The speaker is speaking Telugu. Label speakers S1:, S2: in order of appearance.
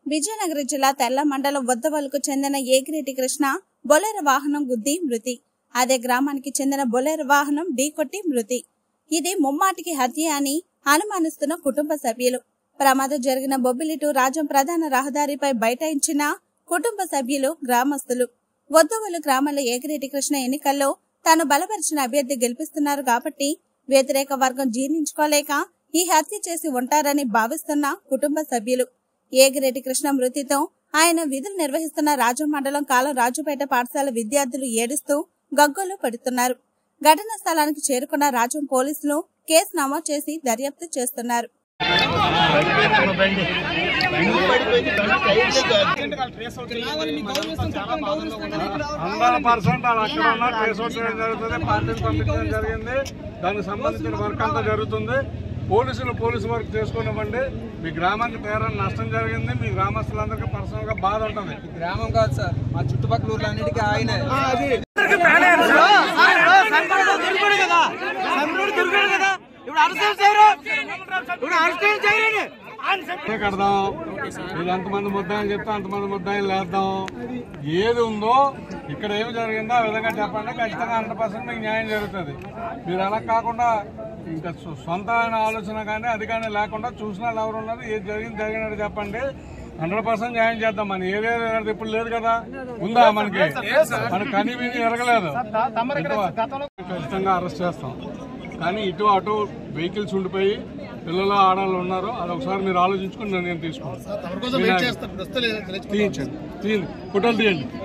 S1: విజయనగరం జిల్లా తెల్ల మండలం వద్దవలకు చెందిన ఏగిరెడ్డి కృష్ణ బొలెర వాహనం గుద్ది మృతి అదే గ్రామానికి చెందిన బొలెర వాహనం ఢీకొట్టి మృతి ఇది ముమ్మాటికి హత్య అని అనుమానిస్తున్న కుటుంబ సభ్యులు ప్రమాదం జరిగిన బొబ్బిలి టు రాజం ప్రధాన రహదారిపై బైఠాయించిన కుటుంబ సభ్యులు గ్రామస్తులు వద్దవలు గ్రామంలో ఏగిరెడ్డి కృష్ణ ఎన్నికల్లో తాను బలపరిచిన అభ్యర్థి గెలిపిస్తున్నారు కాబట్టి వ్యతిరేక వర్గం జీర్ణించుకోలేక ఈ హత్య చేసి ఉంటారని భావిస్తున్న కుటుంబ సభ్యులు ఏగిరెడ్డి కృష్ణ మృతితో ఆయన విధులు నిర్వహిస్తున్న రాజం మండలం కాలం రాజుపేట పాఠశాల విద్యార్థులు ఏడుస్తూ గగ్గోలు పడుతున్నారు ఘటనా స్థలానికి చేరుకున్న రాజం పోలీసులు కేసు నమోదు చేసి దర్యాప్తు చేస్తున్నారు
S2: వందల పర్సెంట్ అది అక్కడ ఉన్న ట్రేస్ అవుట్ చేయడం జరుగుతుంది పార్టీని పంపించడం జరిగింది దానికి సంబంధించిన వర్క్ అంతా జరుగుతుంది పోలీసులు పోలీసు వర్క్ చేసుకోనివ్వండి మీ గ్రామానికి తీరని నష్టం జరిగింది మీ గ్రామస్తులందరికీ పర్సనల్ గా బాధ ఉంటుంది
S3: గ్రామం కాదు సార్ మా చుట్టుపక్కల ఊర్లన్నిటికీ ఆయనే
S2: ఇదే కడదాం ఇది ఎంతమంది ముద్దాయని చెప్తే అంతమంది ముద్దాయిలు లేద్దాం ఏది ఉందో ఇక్కడ ఏమి జరిగిందో ఆ విధంగా చెప్పండి ఖచ్చితంగా హండ్రెడ్ పర్సెంట్ మీకు న్యాయం జరుగుతుంది మీరు అలా కాకుండా ఇంకా సొ- సొంతమైన ఆలోచన కానీ అది కానీ లేకుండా చూసిన వాళ్ళు ఎవరు ఉన్నారు ఏది జరిగింది జరిగినట్టు చెప్పండి హండ్రెడ్ పర్సెంట్ న్యాయం చేద్దాం మన ఏరియా ఇప్పుడు లేదు కదా ఉందా మనకి మనకి కనీ విని ఎరగలేదు ఖచ్చితంగా అరెస్ట్ చేస్తాం కానీ ఇటు అటు వెహికల్స్ ఉండిపోయి పిల్లలు ఆడవాళ్ళు ఉన్నారు అది ఒకసారి మీరు ఆలోచించుకుని నిర్ణయం తీసుకోండి తీయించండి తీయండి ఫోటోలు తీయండి